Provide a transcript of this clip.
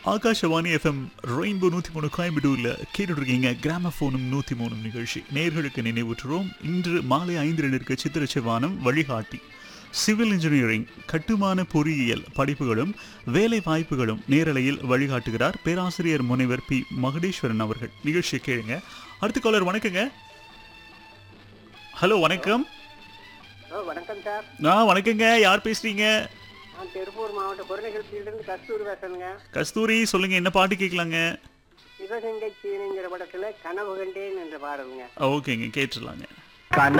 Akashvani FM rainbow நூற்றி மூணு கோயம்புத்தூரில் கேட்டுட்டு இருக்கீங்க கிராமஃபோனும் நூற்றி மூணும் நிகழ்ச்சி நேர்களுக்கு நினைவூற்றுறோம் இன்று மாலை ஐந்து ரெண்டிற்கு சித்திர செவ்வானம் வழிகாட்டி சிவில் இன்ஜினியரிங் கட்டுமான பொறியியல் படிப்புகளும் வேலை வாய்ப்புகளும் நேரலையில் வழிகாட்டுகிறார் பேராசிரியர் முனைவர் பி மகடேஸ்வரன் அவர்கள் நிகழ்ச்சியை கேளுங்க அடுத்த காலர் வணக்கங்க ஹலோ வணக்கம் ஹலோ வணக்கம் சார் ஆ வணக்கங்க யார் பேசுறீங்க நான் திருப்பூர் மாவட்ட குறைநிகழ்ச்சியிலிருந்து கஸ்தூரி பேசுறேங்க கஸ்தூரி சொல்லுங்க என்ன பாட்டு கேட்கலாங்க சிவகங்கை சீனிங்கிற படத்துல கனவு கண்டேன் என்ற பாடலுங்க ஓகேங்க கேட்டுடலாங்க